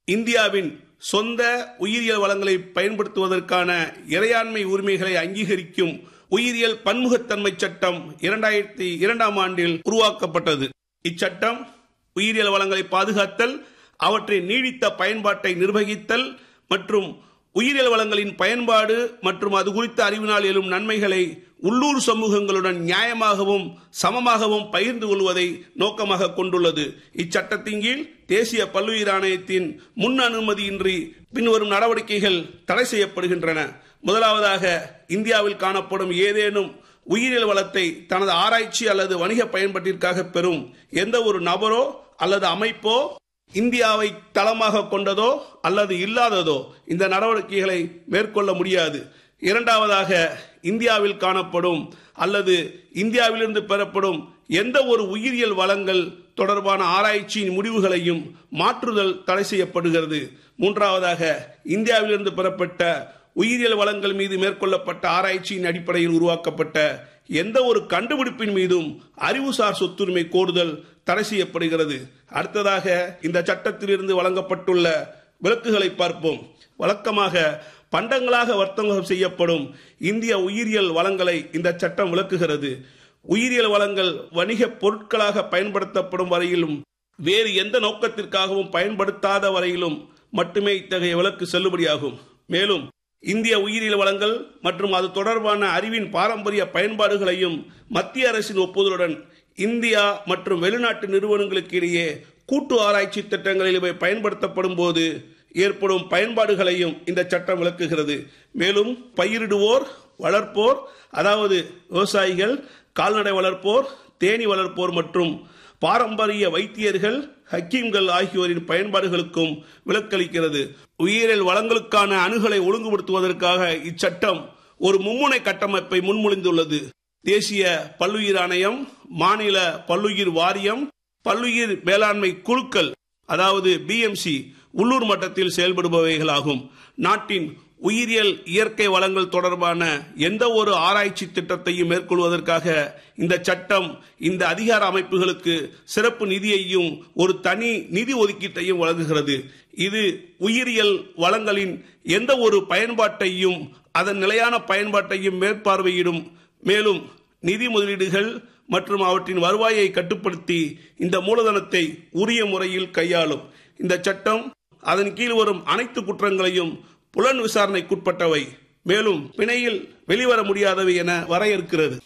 இந்தியாவின் சொந்த உயிரியல் வளங்களை பயன்படுத்துவதற்கான இறையாண்மை உரிமைகளை அங்கீகரிக்கும் உயிரியல் பன்முகத்தன்மை சட்டம் இரண்டாயிரத்தி இரண்டாம் ஆண்டில் உருவாக்கப்பட்டது இச்சட்டம் உயிரியல் வளங்களை பாதுகாத்தல் அவற்றின் நீடித்த பயன்பாட்டை நிர்வகித்தல் மற்றும் உயிரியல் வளங்களின் பயன்பாடு மற்றும் அது குறித்த அறிவினால் எழும் நன்மைகளை உள்ளூர் சமூகங்களுடன் நியாயமாகவும் சமமாகவும் பகிர்ந்து கொள்வதை நோக்கமாக கொண்டுள்ளது இச்சட்டத்தின் கீழ் தேசிய பல்லுயிர் ஆணையத்தின் முன் அனுமதியின்றி பின்வரும் நடவடிக்கைகள் தடை செய்யப்படுகின்றன முதலாவதாக இந்தியாவில் காணப்படும் ஏதேனும் உயிரியல் வளத்தை தனது ஆராய்ச்சி அல்லது வணிக பயன்பாட்டிற்காக பெறும் எந்த ஒரு நபரோ அல்லது அமைப்போ இந்தியாவை தளமாக கொண்டதோ அல்லது இல்லாததோ இந்த நடவடிக்கைகளை மேற்கொள்ள முடியாது இரண்டாவதாக இந்தியாவில் காணப்படும் அல்லது இந்தியாவிலிருந்து பெறப்படும் எந்த ஒரு உயிரியல் வளங்கள் தொடர்பான ஆராய்ச்சியின் முடிவுகளையும் மாற்றுதல் தடை செய்யப்படுகிறது மூன்றாவதாக இந்தியாவிலிருந்து பெறப்பட்ட உயிரியல் வளங்கள் மீது மேற்கொள்ளப்பட்ட ஆராய்ச்சியின் அடிப்படையில் உருவாக்கப்பட்ட எந்த ஒரு கண்டுபிடிப்பின் மீதும் அறிவுசார் சொத்துரிமை கோருதல் தடை செய்யப்படுகிறது அடுத்ததாக இந்த சட்டத்திலிருந்து வழங்கப்பட்டுள்ள விலக்குகளை பார்ப்போம் வழக்கமாக பண்டங்களாக வர்த்தகம் செய்யப்படும் இந்திய உயிரியல் வளங்களை இந்த சட்டம் விளக்குகிறது உயிரியல் வளங்கள் வணிக பொருட்களாக பயன்படுத்தப்படும் வரையிலும் வேறு எந்த நோக்கத்திற்காகவும் பயன்படுத்தாத வரையிலும் மட்டுமே இத்தகைய விலக்கு செல்லுபடியாகும் மேலும் இந்திய உயிரியல் வளங்கள் மற்றும் அது தொடர்பான அறிவின் பாரம்பரிய பயன்பாடுகளையும் மத்திய அரசின் ஒப்புதலுடன் இந்தியா மற்றும் வெளிநாட்டு நிறுவனங்களுக்கு இடையே கூட்டு ஆராய்ச்சி திட்டங்களில் இவை பயன்படுத்தப்படும் போது ஏற்படும் பயன்பாடுகளையும் இந்த சட்டம் விளக்குகிறது மேலும் பயிரிடுவோர் வளர்ப்போர் அதாவது விவசாயிகள் கால்நடை வளர்ப்போர் தேனி வளர்ப்போர் மற்றும் பாரம்பரிய வைத்தியர்கள் ஹக்கீம்கள் ஆகியோரின் பயன்பாடுகளுக்கும் விலக்களிக்கிறது உயிரியல் வளங்களுக்கான அணுகலை ஒழுங்குபடுத்துவதற்காக இச்சட்டம் ஒரு மும்முனை கட்டமைப்பை முன்மொழிந்துள்ளது தேசிய பல்லுயிர் ஆணையம் மாநில பல்லுயிர் வாரியம் பல்லுயிர் மேலாண்மை குழுக்கள் அதாவது பிஎம்சி உள்ளூர் மட்டத்தில் செயல்படுபவைகளாகும் நாட்டின் உயிரியல் இயற்கை வளங்கள் தொடர்பான எந்த ஒரு ஆராய்ச்சி திட்டத்தையும் மேற்கொள்வதற்காக இந்த சட்டம் இந்த அதிகார அமைப்புகளுக்கு சிறப்பு நிதியையும் ஒரு தனி நிதி ஒதுக்கீட்டையும் வழங்குகிறது இது உயிரியல் வளங்களின் எந்த ஒரு பயன்பாட்டையும் அதன் நிலையான பயன்பாட்டையும் மேற்பார்வையிடும் மேலும் நிதி முதலீடுகள் மற்றும் அவற்றின் வருவாயை கட்டுப்படுத்தி இந்த மூலதனத்தை உரிய முறையில் கையாளும் இந்த சட்டம் அதன் கீழ் வரும் அனைத்து குற்றங்களையும் புலன் விசாரணைக்குட்பட்டவை மேலும் பிணையில் வெளிவர முடியாதவை என வரையறுக்கிறது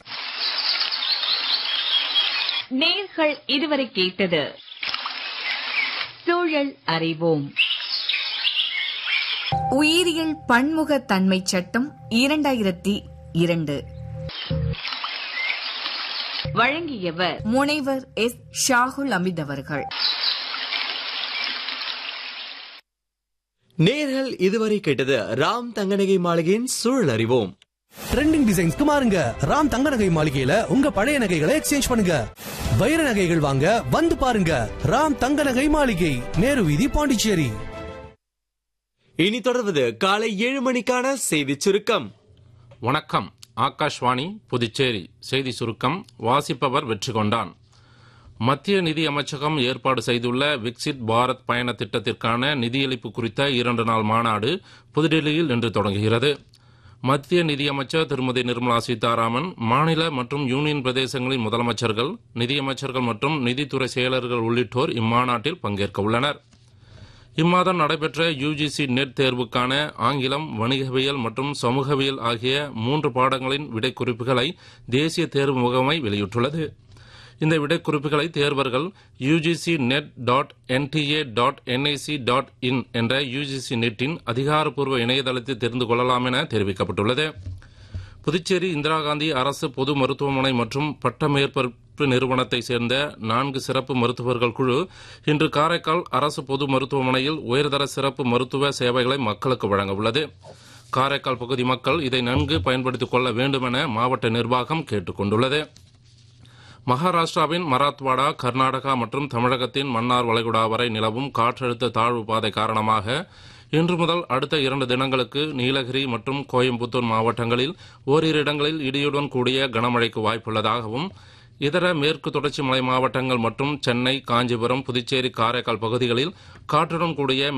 நேர்கள் இதுவரை கேட்டது சூழல் அறிவோம் உயிரியல் பன்முகத்தன்மை சட்டம் இரண்டாயிரத்தி இரண்டு வழங்கியவர் முனைவர் எஸ் ஷாகுல் அமித் அவர்கள் நேர்கள் இதுவரை கேட்டது ராம் தங்கநகை மாளிகையின் சூழல் அறிவோம் ட்ரெண்டிங் டிசைன்ஸ்க்கு மாறுங்க ராம் தங்க நகை மாளிகையில உங்க பழைய நகைகளை எக்ஸ்சேஞ்ச் பண்ணுங்க வைர நகைகள் வாங்க வந்து பாருங்க ராம் தங்க நகை மாளிகை நேரு வீதி பாண்டிச்சேரி இனி தொடர்வது காலை ஏழு மணிக்கான செய்தி சுருக்கம் வணக்கம் ஆகாஷ்வாணி புதுச்சேரி செய்தி சுருக்கம் வாசிப்பவர் வெற்றி கொண்டான் மத்திய நிதி அமைச்சகம் ஏற்பாடு செய்துள்ள விக்சித் பாரத் பயண திட்டத்திற்கான நிதியளிப்பு குறித்த இரண்டு நாள் மாநாடு புதுடெல்லியில் இன்று தொடங்குகிறது மத்திய நிதியமைச்சர் திருமதி நிர்மலா சீதாராமன் மாநில மற்றும் யூனியன் பிரதேசங்களின் முதலமைச்சர்கள் நிதியமைச்சர்கள் மற்றும் நிதித்துறை செயலர்கள் உள்ளிட்டோர் இம்மாநாட்டில் பங்கேற்க உள்ளனர் இம்மாதம் நடைபெற்ற யுஜிசி நெட் தேர்வுக்கான ஆங்கிலம் வணிகவியல் மற்றும் சமூகவியல் ஆகிய மூன்று பாடங்களின் விடைக்குறிப்புகளை தேசிய தேர்வு முகமை வெளியிட்டுள்ளது இந்த விடைக்குறிப்புகளை தேர்வர்கள் UGC NET dot NTA dot NIC dot in என்ற யுஜிசி நெட்டின் அதிகாரப்பூர்வ இணையதளத்தில் தெரிந்து கொள்ளலாம் என தெரிவிக்கப்பட்டுள்ளது புதுச்சேரி இந்திரா காந்தி அரசு பொது மருத்துவமனை மற்றும் பட்ட மேற்பரப்பு நிறுவனத்தை சேர்ந்த நான்கு சிறப்பு மருத்துவர்கள் குழு இன்று காரைக்கால் அரசு பொது மருத்துவமனையில் உயர்தர சிறப்பு மருத்துவ சேவைகளை மக்களுக்கு வழங்க உள்ளது காரைக்கால் பகுதி மக்கள் இதை நன்கு பயன்படுத்திக் கொள்ள வேண்டும் என மாவட்ட நிர்வாகம் கேட்டுக் கொண்டுள்ளது மகாராஷ்டிராவின் மராத்வாடா கர்நாடகா மற்றும் தமிழகத்தின் மன்னார் வளைகுடா வரை நிலவும் காற்றழுத்த தாழ்வு பாதை காரணமாக இன்று முதல் அடுத்த இரண்டு தினங்களுக்கு நீலகிரி மற்றும் கோயம்புத்தூர் மாவட்டங்களில் ஓரிரு இடங்களில் இடியுடன் கூடிய கனமழைக்கு வாய்ப்புள்ளதாகவும் இதர மேற்கு தொடர்ச்சி மலை மாவட்டங்கள் மற்றும் சென்னை காஞ்சிபுரம் புதுச்சேரி காரைக்கால் பகுதிகளில் காற்றுடன் கூடிய